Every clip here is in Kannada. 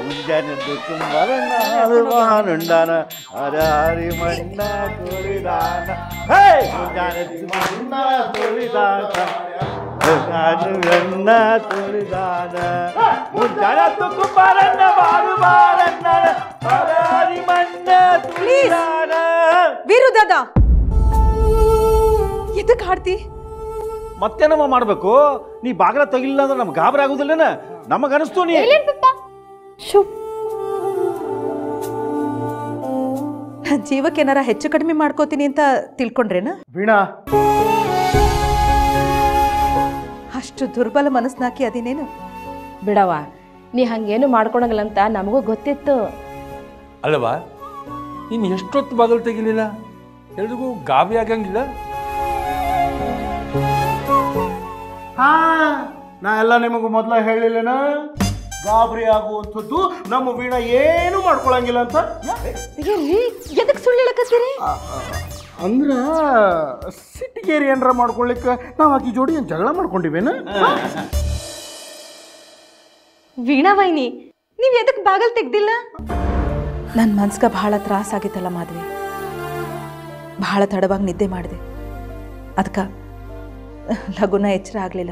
ಮುಂಜಾನೆದ್ದು ಕುಂಬರನಾನುಂಡಾನ ಹರಾರಿ ಮಣ್ಣ ತುಳಿದಾನ ಹೇ ಮುಂಜಾನೆದ್ದು ಮಣ್ಣ ತುಳಿದಾನ ನಾನು ಎಣ್ಣ ತುಳಿದಾನ ಮುಂಜಾನೆದ್ದು ಕುಂಬರನ್ನ ಬಾರು ಬಾರನ್ನ ಹರಾರಿ ಮಣ್ಣ ತುಳಿದಾನ ವೀರು ದಾದ ಎದಕ್ ಹಾಡ್ತಿ ಮತ್ತೇನಮ್ಮ ಮಾಡ್ಬೇಕು ನೀ ಬಾಗಿಲ ತೆಗಿಲಿಲ್ಲ ಅಂದ್ರೆ ನಮ್ಗೆ ಗಾಬರಿ ಆಗುದಿಲ್ಲನ ನಮಗನಿಸ್ತು ನೀ ಶು ಜೀವಕ್ಕೆ ಏನಾರ ಹೆಚ್ಚು ಕಡಿಮೆ ಮಾಡ್ಕೋತೀನಿ ಅಂತ ತಿಳ್ಕೊಂಡ್ರೇನ ವೀಣಾ ಅಷ್ಟು ದುರ್ಬಲ ಮನಸ್ನಾಕಿ ಅದಿನೇನು ಬಿಡವ ನೀ ಹಂಗೇನು ಮಾಡ್ಕೊಳಂಗಿಲ್ಲ ಅಂತ ನಮಗೂ ಗೊತ್ತಿತ್ತು ಅಲ್ಲವಾ ನೀನು ಎಷ್ಟೊತ್ತು ಬಾಗಿಲು ತೆಗಿಲಿಲ್ಲ ಎಲ್ರಿಗೂ ಗಾಬರಿ ಆಗಂಗಿಲ್ಲ ಹಾ ನಾ ಎಲ್ಲ ನಿಮಗೂ ಮೊದಲ ಹೇಳಿಲ್ಲನ ಗಾಬರಿ ಆಗುವಂಥದ್ದು ನಮ್ಮ ವೀಣಾ ಏನು ಮಾಡ್ಕೊಳಂಗಿಲ್ಲ ಅಂತ ಎದಕ್ ಸುಳ್ಳು ಹೇಳಕತ್ತೀರಿ ಅಂದ್ರ ಸಿಟ್ಟಿಗೇರಿ ಏನಾರ ಮಾಡ್ಕೊಳ್ಲಿಕ್ಕೆ ನಾವು ಆಕಿ ಜೋಡಿ ಏನ್ ಜಗಳ ಮಾಡ್ಕೊಂಡಿವೇನ ವೀಣಾ ವೈನಿ ನೀವ್ ಎದಕ್ ಬಾಗಲ್ ತೆಗ್ದಿಲ್ಲ ನನ್ನ ಮನ್ಸ್ಗ ಬಹಳ ತ್ರಾಸ ಆಗಿತ್ತಲ್ಲ ಮಾಧವಿ ಬಹಳ ತಡವಾಗಿ ನಿದ್ದೆ ಮಾಡಿದೆ ಅದಕ್ಕೆ ಲಗುನ ಎಚ್ಚರ ಆಗಲಿಲ್ಲ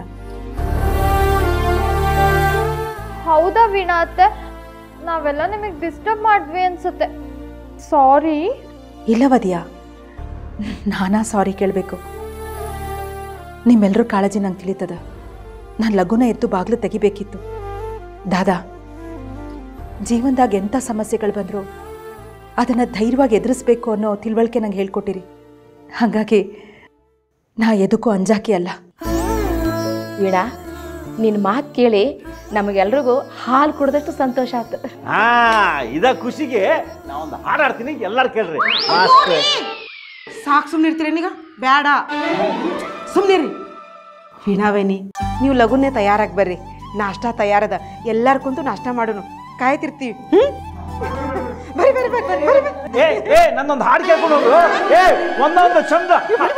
ಹೌದಾ ವೀಣಾ ಅತ್ತೆ ನಾವೆಲ್ಲ ನಿಮಗೆ ಡಿಸ್ಟರ್ಬ್ ಮಾಡಿದ್ವಿ ಅನ್ಸುತ್ತೆ ಸಾರಿ ಇಲ್ಲವದಿಯಾ ನಾನಾ ಸಾರಿ ಕೇಳಬೇಕು ನಿಮ್ಮೆಲ್ಲರೂ ಕಾಳಜಿ ನಂಗೆ ತಿಳಿತದ ನಾನು ಲಗುನ ಎದ್ದು ಬಾಗಿಲು ತೆಗಿಬೇಕಿತ್ತು ದಾದಾ ಜೀವನದಾಗ ಎಂಥ ಸಮಸ್ಯೆಗಳು ಬಂದರೂ ಅದನ್ನು ಧೈರ್ಯವಾಗಿ ಎದುರಿಸ್ಬೇಕು ಅನ್ನೋ ತಿಳುವಳಿಕೆ ನಂಗೆ ಹೇಳ್ಕೊಟ್ಟಿರಿ ಹಾಗಾಗಿ ನಾ ಎದಕ್ಕೂ ಅಂಜಾಕಿ ಅಲ್ಲ ವೀಣಾ ನಿನ್ನ ಮಾತು ಕೇಳಿ ನಮಗೆಲ್ರಿಗೂ ಹಾಲು ಕುಡ್ದಷ್ಟು ಸಂತೋಷ ಆಯ್ತು ಹಾ ಇದ ಖುಷಿಗೆ ನಾ ಒಂದು ಹಾಡಾಡ್ತೀನಿ ಎಲ್ಲಾರು ಕೇಳ್ರಿ ಮಸ್ತ್. ಸಾಕು ಸುಮ್ಮನೆ ಇರ್ತೀರೇನೀಗ ಬೇಡ ಸುಮ್ಮನಿರಿ ವೀಣಾವೇನಿ ನೀವು ಲಗುನೇ ತಯಾರಾಗಿ ಬರ್ರಿ ನಾಷ್ಟಾ ತಯಾರದ ಎಲ್ಲಾರು ಕುಂತು ನಾಷ್ಟ ಮಾಡೋನು ಕಾಯ್ತಿರ್ತೀವಿ ಹ್ಮ್ ಬರ್ರಿ ಬರ್ರಿ ಬರ್ರಿ ಬರ್ರಿ ಬರ್ರಿ ಬರ್ರಿ. ಏ ಏ ನನ್ನೊಂದು ಹಾಡು ಕೇಳ್ಕೊಂಡು ಹೋಗು ಏ ಒಂದೊಂದು ಚಂದ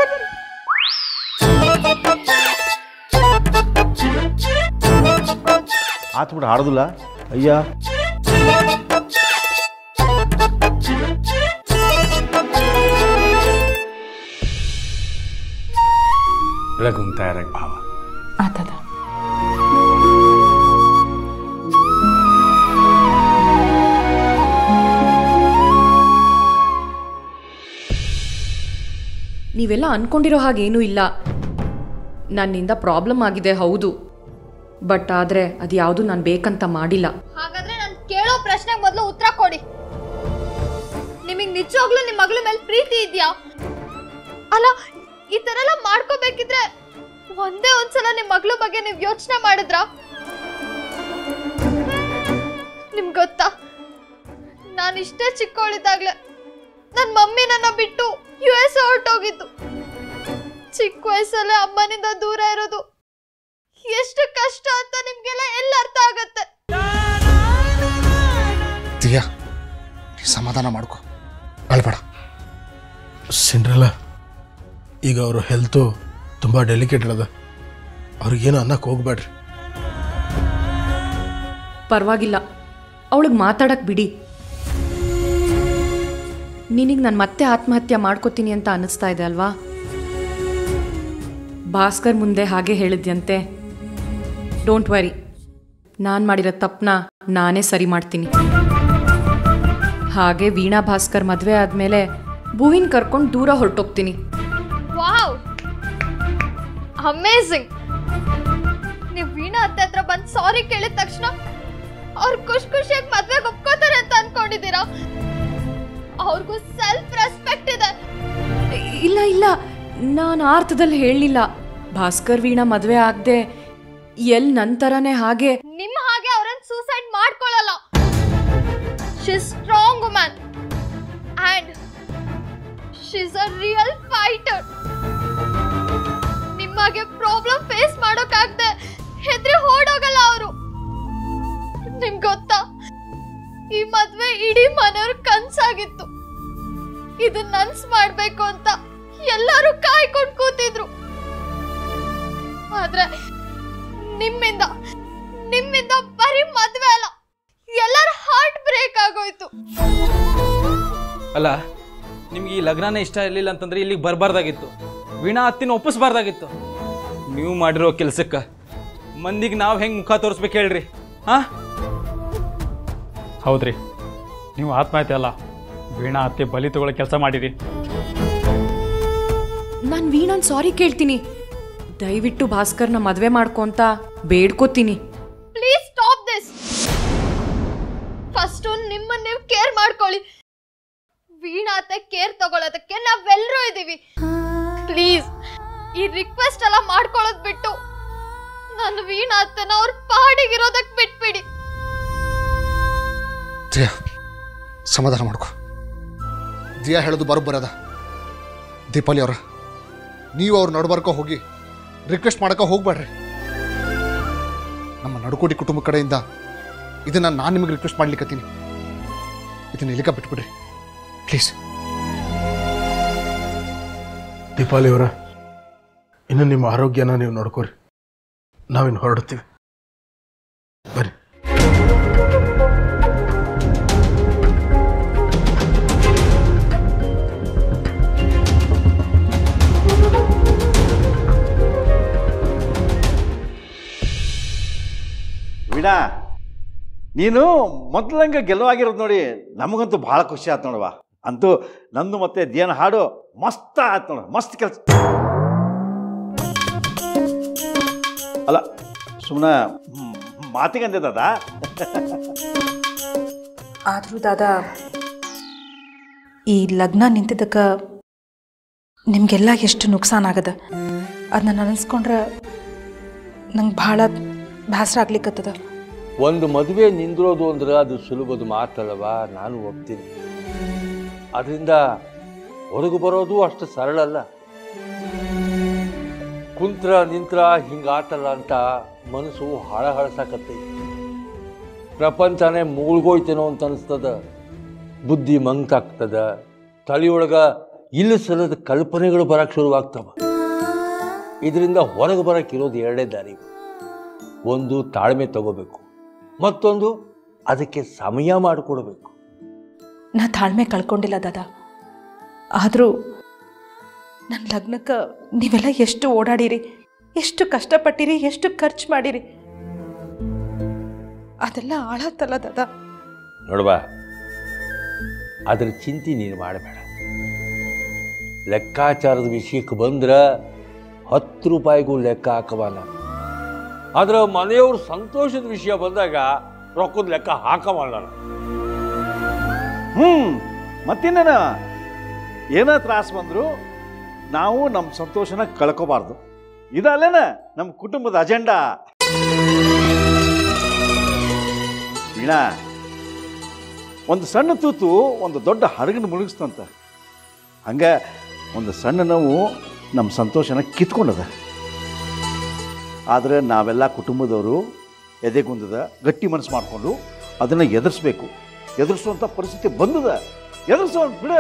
ಆತ್ ಬಿಡು ಹಾಡುದಿಲ್ಲ ಅಯ್ಯ ಲಗುನ್ ತಯಾರಾಗಿ ಭಾವ ಆತದ ನೀವೆಲ್ಲ ಅನ್ಕೊಂಡಿರೋ ಹಾಗೇನೂ ಇಲ್ಲ ನನ್ನಿಂದ ಪ್ರಾಬ್ಲಮ್ ಆಗಿದೆ ಹೌದು ಬಟ್ ಆದರೆ ಅದು ಯಾವುದು ನಾನು ಬೇಕಂತ ಮಾಡಿಲ್ಲ ಹಾಗಾದ್ರೆ ನಾನು ಕೇಳೋ ಪ್ರಶ್ನೆಗೆ ಮೊದಲು ಉತ್ತರ ಕೊಡಿ ನಿಮಗೆ ನಿಜವಾಗ್ಲೂ ನಿಮ್ಮ ಮಗಳ ಮೇಲೆ ಪ್ರೀತಿ ಇದೆಯಾ ಅಲ್ಲ ಈ ತರ ಎಲ್ಲ ಮಾಡ್ಕೋಬೇಕಿದ್ರೆ ಒಂದೇ ಒಂದ್ಸಲ ನಿಮ್ಮ ಮಗಳ ಬಗ್ಗೆ ನೀವು ಯೋಚನೆ ಮಾಡಿದ್ರಾ ನಿಮ್ಗೆ ಗೊತ್ತಾ ನಾನು ಇಷ್ಟೇ ಚಿಕ್ಕವಳಿದ್ದಾಗ್ಲೆ ನನ್ನ ಮಮ್ಮಿ ನನ್ನ ಬಿಟ್ಟು ಯು ಎಸ್ ಹೊರಟೋಗಿದ್ದು ಚಿಕ್ಕ ವಯಸ್ಸಲ್ಲೇ ಅಮ್ಮನಿಂದ ದೂರ ಇರೋದು ಎಷ್ಟು ಕಷ್ಟ ಅಂತ ನಿಮ್ಗೆಲ್ಲ ಎಲ್ಲ ಅರ್ಥ ಆಗತ್ತೆ ದಿಯಾ ನೀ ಸಮಾಧಾನ ಮಾಡ್ಕೊ ಅಳ್ಬೇಡ ಸಿಂಡ್ರಲ್ಲ ಈಗ ಅವ್ರ ಹೆಲ್ತು ತುಂಬ ಡೆಲಿಕೇಟೆಡ್ ಅದ ಅವ್ರಿಗೇನು ಅನ್ನಕ್ಕೆ ಹೋಗ್ಬೇಡ್ರಿ ಪರವಾಗಿಲ್ಲ ಅವಳಿಗೆ ಮಾತಾಡಕ್ಕೆ ಬಿಡಿ ನಿನಗೆ ನಾನು ಮತ್ತೆ ಆತ್ಮಹತ್ಯೆ ಮಾಡ್ಕೋತೀನಿ ಅಂತ ಅನ್ನಿಸ್ತಾ ಇದೆ ಅಲ್ವಾ ಭಾಸ್ಕರ್ ಮುಂದೆ ಹಾಗೆ ಹೇಳಿದ್ಯಂತೆ ಡೋಂಟ್ ವರಿ ನಾನು ಮಾಡಿರೋ ತಪ್ಪನ್ನ ನಾನೇ ಸರಿ ಮಾಡ್ತೀನಿ ಹಾಗೆ ವೀಣಾ ಭಾಸ್ಕರ್ ಮದುವೆ ಆದಮೇಲೆ ಭೂವಿನ ಕರ್ಕೊಂಡು ದೂರ ಹೊರಟೋಗ್ತೀನಿ ವಾವ್ ಅಮೇಝಿಂಗ್ ನೀವು ವೀಣಾ ಅತ್ತೆ ಹತ್ರ ಬಂದು ಸಾರಿ ಕೇಳಿದ ತಕ್ಷಣ ಅವ್ರು ಖುಷಿ ಖುಷಿಯಾಗಿ ಮದ್ವೆಗೆ ಒಪ್ಕೋತಾರೆ ಅಂತ ಅನ್ಕೊಂಡಿದ್ದೀರಾ ಅವ್ರಿಗೂ ಸೆಲ್ಫ್ ರೆಸ್ಪೆಕ್ಟ್ ಇದೆ ಇಲ್ಲ ಇಲ್ಲ ನಾನು ಆ ಅರ್ಥದಲ್ಲಿ ಹೇಳಲಿಲ್ಲ ಭಾಸ್ಕರ್ ವೀಣಾ ಮದುವೆ ಆಗದೆ ಎಲ್ಲಿ ನಂತರನೇ ಹಾಗೆ ನಿಮ್ಮ ಹಾಗೆ ಅವ್ರನ್ನ ಸೂಸೈಡ್ ಮಾಡ್ಕೊಳ್ಳಲ್ಲ she strong woman and she's a real fighter ನಿಮಗೆ ಪ್ರಾಬ್ಲಮ್ ಫೇಸ್ ಮಾಡೋಕ್ಕಾಗದೆ ಹೆದ್ರಿ ಓಡೋಗಲ್ಲ ಅವರು ನಿಮ್ಗೆ ಗೊತ್ತಾ ಈ ಮದ್ವೆ ಇಡೀ ಮನೆಯವ್ರ ಕನ್ಸಾಗಿತ್ತು ಇದು ನನ್ಸ್ ಮಾಡ್ಬೇಕು ಅಂತ ಎಲ್ಲರೂ ಕಾಯ್ಕೊಂಡು ಕೂತಿದ್ರು ಆದ್ರೆ ನಿಮ್ಮಿಂದ ನಿಮ್ಮಿಂದ ಬರೀ ಮದ್ವೆ ಅಲ್ಲ ಎಲ್ಲರ ಅಲ್ಲ ನಿಮ್ಗೆ ಈ ಲಗ್ನನೇ ಇಷ್ಟ ಇರಲಿಲ್ಲ ಅಂತಂದ್ರೆ ಇಲ್ಲಿಗೆ ಬರಬಾರ್ದಾಗಿತ್ತು ವೀಣಾ ಅತ್ತಿನ ಒಪ್ಪಿಸ್ಬಾರ್ದಾಗಿತ್ತು ನೀವು ಮಾಡಿರೋ ಕೆಲ್ಸಕ್ಕೆ ಮಂದಿಗೆ ನಾವು ಹೆಂಗೆ ಮುಖ ತೋರಿಸ್ಬೇಕು ಹೇಳ್ರಿ ಹಾಂ ಹೌದ್ರಿ ನೀವು ಆತ್ಮಹತ್ಯೆ ಅಲ್ಲ ವೀಣಾ ಅತ್ತೆ ಬಲಿ ತಗೊಳ್ಳೋ ಕೆಲಸ ಮಾಡಿರಿ ನಾನು ವೀಣನ್ ಸಾರಿ ಕೇಳ್ತೀನಿ ದಯವಿಟ್ಟು ಭಾಸ್ಕರ್ನ ಮದುವೆ ಮಾಡ್ಕೊಂತ ಬೇಡ್ಕೋತೀನಿ ಪ್ಲೀಸ್ ಸ್ಟಾಪ್ ದಿಸ್ ಫಸ್ಟು ನಿಮ್ಮನ್ನ ನೀವು ಕೇರ್ ಮಾಡ್ಕೊಳ್ಳಿ ವೀಣಾತೆ ಕೇರ್ ತಗೊಳ್ಳೋದಕ್ಕೆ ನಾವೆಲ್ಲರೂ ಇದ್ದೀವಿ ಪ್ಲೀಸ್ ಈ ರಿಕ್ವೆಸ್ಟ್ ಎಲ್ಲ ಮಾಡ್ಕೊಳ್ಳೋದು ಬಿಟ್ಟು ನನ್ನ ವೀಣಾತನ ಅವ್ರ ಪಾಡಿಗಿರೋದಕ್ಕೆ ಬಿಟ್ಬಿಡಿ ದಿಯಾ ಸಮಾಧಾನ ಮಾಡ್ಕೊ ದಿಯಾ ಹೇಳೋದು ಬರೋಬ್ಬರದ ದೀಪಾಲಿ ಅವ್ರ ನೀವು ಅವ್ರ ನಡ್ಬರ್ಕೋ ಹೋಗಿ ರಿಕ್ವೆಸ್ಟ್ ಮಾಡಕ್ಕೆ ಹೋಗ್ಬೇಡ್ರಿ ನಮ್ಮ ನಡುಕೋಟಿ ಕುಟುಂಬ ಕಡೆಯಿಂದ ಇದನ್ನ ನಾನು ನಿಮಗೆ ರಿಕ್ವೆಸ್ಟ್ ಮಾಡ್ಲಿಕ್ಕತ್ತೀನಿ ಇದನ್ನ ಇಲ್ಲಿಕ ಬಿಟ್ಬಿಡ್ರಿ ಪ್ಲೀಸ್ ದೀಪಾಲಿ ಅವರ ಇನ್ನು ನಿಮ್ಮ ಆರೋಗ್ಯನ ನೀವು ನೋಡ್ಕೋರಿ ನಾವಿನ್ನು ಹೊರಡ್ತೀವಿ ಬರ್ರಿ ವೀಣಾ ನೀನು ಮೊದಲಂಗೆ ಗೆಲುವಾಗಿರೋದು ನೋಡಿ ನಮಗಂತೂ ಭಾಳ ಖುಷಿ ಆಯ್ತು ನೋಡವ್ವ ಅಂತೂ ನಂದು ಮತ್ತೆ ದೇನ ಹಾಡು ಮಸ್ತ್ ಆಯ್ತು ನೋಡ ಮಸ್ತ್ ಕೆಲಸ ಅಲ್ಲ ಸುಮ್ಮನೆ ಮಾತಿಗೆ ಅಂದಿದ್ದದ ಆದರೂ ದಾದಾ ಈ ಲಗ್ನ ನಿಂತಿದ್ದಕ್ಕೆ ನಿಮಗೆಲ್ಲ ಎಷ್ಟು ನುಕ್ಸಾನ್ ಆಗದ ಅದನ್ನ ನೆನೆಸ್ಕೊಂಡ್ರೆ ನಂಗೆ ಭಾಳ ಬೇಸರ ಆಗ್ಲಿಕ್ಕತ್ತದ ಒಂದು ಮದುವೆ ನಿಂದಿರೋದು ಅಂದ್ರೆ ಅದು ಸುಲಭದ ಮಾತಲ್ಲವ ನಾನು ಒಪ್ತೀನಿ ಅದರಿಂದ ಹೊರಗೆ ಬರೋದು ಅಷ್ಟು ಸರಳ ಅಲ್ಲ ಕುಂತ್ರ ನಿಂತ್ರ ಹಿಂಗಾತಲ್ಲ ಅಂತ ಮನಸ್ಸು ಹಾಳ ಹಳಸಾಕತ್ತೈತಿ ಪ್ರಪಂಚನೇ ಮುಳುಗೋಯ್ತೇನೋ ಅಂತ ಅನಿಸ್ತದ ಬುದ್ಧಿ ಮಂಕಾಗ್ತದ ತಲೆಯೊಳಗ ಇಲ್ಲ ಸಲದ ಕಲ್ಪನೆಗಳು ಬರಕ್ಕೆ ಶುರುವಾಗ್ತವ ಇದರಿಂದ ಹೊರಗೆ ಬರಕ್ಕೆ ಇರೋದು ಎರಡೇ ದಾರಿ ಒಂದು ತಾಳ್ಮೆ ತಗೋಬೇಕು ಮತ್ತೊಂದು ಅದಕ್ಕೆ ಸಮಯ ಮಾಡಿಕೊಡ್ಬೇಕು ನಾ ತಾಳ್ಮೆ ಕಳ್ಕೊಂಡಿಲ್ಲ ದಾದಾ ಆದರೂ ನನ್ನ ಲಗ್ನಕ್ಕೆ ನೀವೆಲ್ಲ ಎಷ್ಟು ಓಡಾಡಿರಿ ಎಷ್ಟು ಕಷ್ಟಪಟ್ಟಿರಿ ಎಷ್ಟು ಖರ್ಚು ಮಾಡಿರಿ ಅದೆಲ್ಲ ಆಳತ್ತಲ್ಲ ದಾದಾ ನೋಡ್ಬಾ ಅದ್ರ ಚಿಂತೆ ನೀನು ಮಾಡಬೇಡ ಲೆಕ್ಕಾಚಾರದ ವಿಷಯಕ್ಕೆ ಬಂದ್ರೆ ಹತ್ತು ರೂಪಾಯಿಗೂ ಲೆಕ್ಕ ಹಾಕವ ನಾನು ಆದ್ರೆ ಮನೆಯವ್ರ ಸಂತೋಷದ ವಿಷಯ ಬಂದಾಗ ರೊಕ್ಕದ ಲೆಕ್ಕ ಹಾಕವ ನಾನು ಹ್ಞೂ ಮತ್ತಿನ್ನೇನ ಏನ ತ್ರಾಸ ಬಂದರೂ ನಾವು ನಮ್ಮ ಸಂತೋಷನ ಕಳ್ಕೋಬಾರ್ದು ಇದಲ್ಲೇನ ನಮ್ಮ ಕುಟುಂಬದ ಅಜೆಂಡಾ ವೀಣಾ ಒಂದು ಸಣ್ಣ ತೂತು ಒಂದು ದೊಡ್ಡ ಹಡಗನ ಮುಳುಗಿಸ್ತಂತ ಹಂಗೆ ಒಂದು ಸಣ್ಣ ನೋವು ನಮ್ಮ ಸಂತೋಷನ ಕಿತ್ಕೊಂಡದ ಆದರೆ ನಾವೆಲ್ಲ ಕುಟುಂಬದವರು ಎದೆಗುಂದದ ಗಟ್ಟಿ ಮನಸ್ಸು ಮಾಡಿಕೊಂಡು ಅದನ್ನು ಎದುರಿಸ್ಬೇಕು ಎದುರಿಸುವಂಥ ಪರಿಸ್ಥಿತಿ ಬಂದದ ಎದುರಿಸೋಣ ಬಿಡ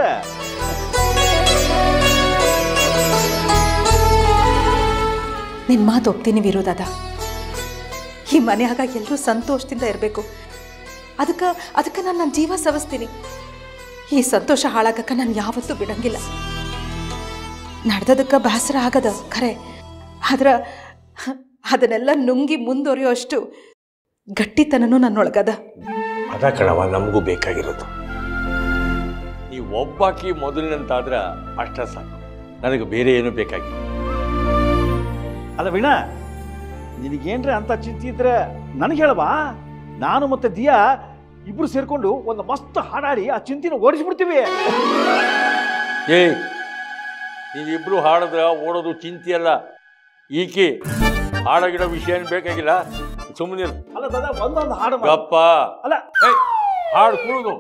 ನಿನ್ನ ಮಾತು ಒಪ್ತೀನಿ ವಿರೋಧದ ಈ ಮನೆಯಾಗ ಎಲ್ಲರೂ ಸಂತೋಷದಿಂದ ಇರಬೇಕು ಅದಕ್ಕೆ ಅದಕ್ಕೆ ನಾನು ನನ್ನ ಜೀವ ಸವಿಸ್ತೀನಿ ಈ ಸಂತೋಷ ಹಾಳಾಗಕ್ಕೆ ನಾನು ಯಾವತ್ತೂ ಬಿಡಂಗಿಲ್ಲ ನಡೆದದಕ್ಕೆ ಬೇಸರ ಆಗದ ಖರೆ ಆದ್ರೆ ಅದನ್ನೆಲ್ಲ ನುಂಗಿ ಮುಂದುವರಿಯೋ ಅಷ್ಟು ಗಟ್ಟಿತನನೂ ನನ್ನೊಳಗದ ಅದ ಕಣವ ನಮಗೂ ಬೇಕಾಗಿರೋದು ಈ ಒಬ್ಬಾಕಿ ಮೊದಲಿನಂತಾದ್ರ ಅಷ್ಟ ಸಾಕು ನನಗೆ ಬೇರೆ ಏನು ಬೇಕಾಗಿಲ್ಲ ಅಲ್ಲ ವೀಣಾ ನಿನಗೇನ್ರ ಅಂತ ಚಿಂತೆ ಇದ್ರೆ ನನಗೆ ಹೇಳವಾ ನಾನು ಮತ್ತೆ ದಿಯಾ ಇಬ್ರು ಸೇರ್ಕೊಂಡು ಒಂದು ಮಸ್ತ್ ಹಾಡಾಡಿ ಆ ಚಿಂತಿನ ಓಡಿಸ್ಬಿಡ್ತೀವಿ ಏಯ್ ನೀವಿಬ್ರು ಹಾಡಿದ್ರ ಓಡೋದು ಚಿಂತೆಯಲ್ಲ ಈಕಿ ಹಾಡಗಿಡೋ ವಿಷಯ ಏನು ಬೇಕಾಗಿಲ್ಲ ಸುಮ್ಮನೆ ಅಲ್ಲ ದಾದಾ ಒಂದೊಂದು ಹಾಡು ಮಾಡು. ಗಪ್ಪ ಅಲ್ಲ ಏಯ್, ಹಾಡು ಕುಳಿದು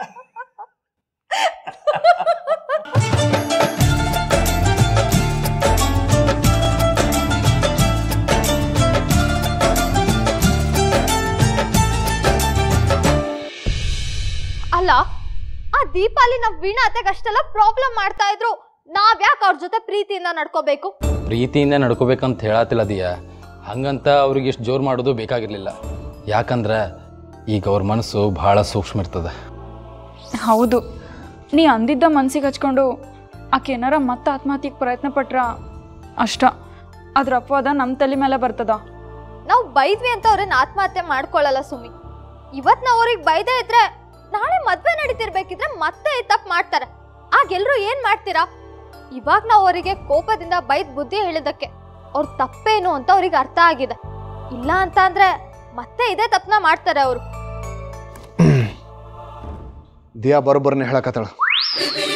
ಅಲ್ಲ ಆ ದೀಪಾಲಿ ನಾವ್ ವೀಣಾ ಅತ್ತೆಗೆ ಅಷ್ಟೆಲ್ಲ ಪ್ರಾಬ್ಲಮ್ ಮಾಡ್ತಾ ಇದ್ರು ನಾವ್ ಯಾಕೆ ಅವ್ರ ಜೊತೆ ಪ್ರೀತಿಯಿಂದ ನಡ್ಕೋಬೇಕು ಪ್ರೀತಿಯಿಂದ ನಡ್ಕೋಬೇಕಂತ ಹೇಳತ್ತಿಲ್ಲ ದಿಯ ಹಂಗಂತ ಅವ್ರಿಗೆ ಇಷ್ಟು ಜೋರು ಮಾಡೋದು ಬೇಕಾಗಿರ್ಲಿಲ್ಲ ಯಾಕಂದ್ರೆ ಈಗ ಅವ್ರ ಮನಸ್ಸು ಭಾಳ ಸೂಕ್ಷ್ಮ ಇರ್ತದೆ ಹೌದು ನೀ ಅಂದಿದ್ದ ಮನ್ಸಿಗೆ ಹಚ್ಕೊಂಡು ಆಕೆ ಏನಾರ ಮತ್ತೆ ಆತ್ಮಹತ್ಯೆಗೆ ಪ್ರಯತ್ನ ಪಟ್ರ ಅಷ್ಟ ಅದ್ರ ಅಪವಾದ ನಮ್ಮ ತಲೆ ಮೇಲೆ ಬರ್ತದ ನಾವು ಬೈದ್ವಿ ಅಂತ ಅವ್ರನ್ನ ಆತ್ಮಹತ್ಯೆ ಮಾಡ್ಕೊಳ್ಳಲ್ಲ ಸುಮಿ ಇವತ್ ನಾವ್ ಅವ್ರಿಗೆ ಬೈದೇ ಇದ್ರೆ ನಾಳೆ ಮದ್ವೆ ನಡೀತಿರ್ಬೇಕಿದ್ರೆ ಮತ್ತೆ ತಪ್ಪು ಮಾಡ್ತಾರೆ ಆಗ ಎಲ್ರು ಏನ್ ಮಾಡ್ತೀರಾ ಇವಾಗ ನಾವು ಅವರಿಗೆ ಕೋಪದಿಂದ ಬೈದ್ ಬುದ್ಧಿ ಹೇಳಿದಕ್ಕೆ ಅವ್ರ ತಪ್ಪೇನು ಅಂತ ಅವ್ರಿಗೆ ಅರ್ಥ ಆಗಿದೆ ಇಲ್ಲ ಅಂತ ಅಂದ್ರೆ ಮತ್ತೆ ಇದೇ ತಪ್ಪನ ಮಾಡ್ತಾರೆ ಅವರು ದಿಯಾ ಬರೋಬ್ಬರನ್ನೇ ಹೇಳಕತ್ತಾಳ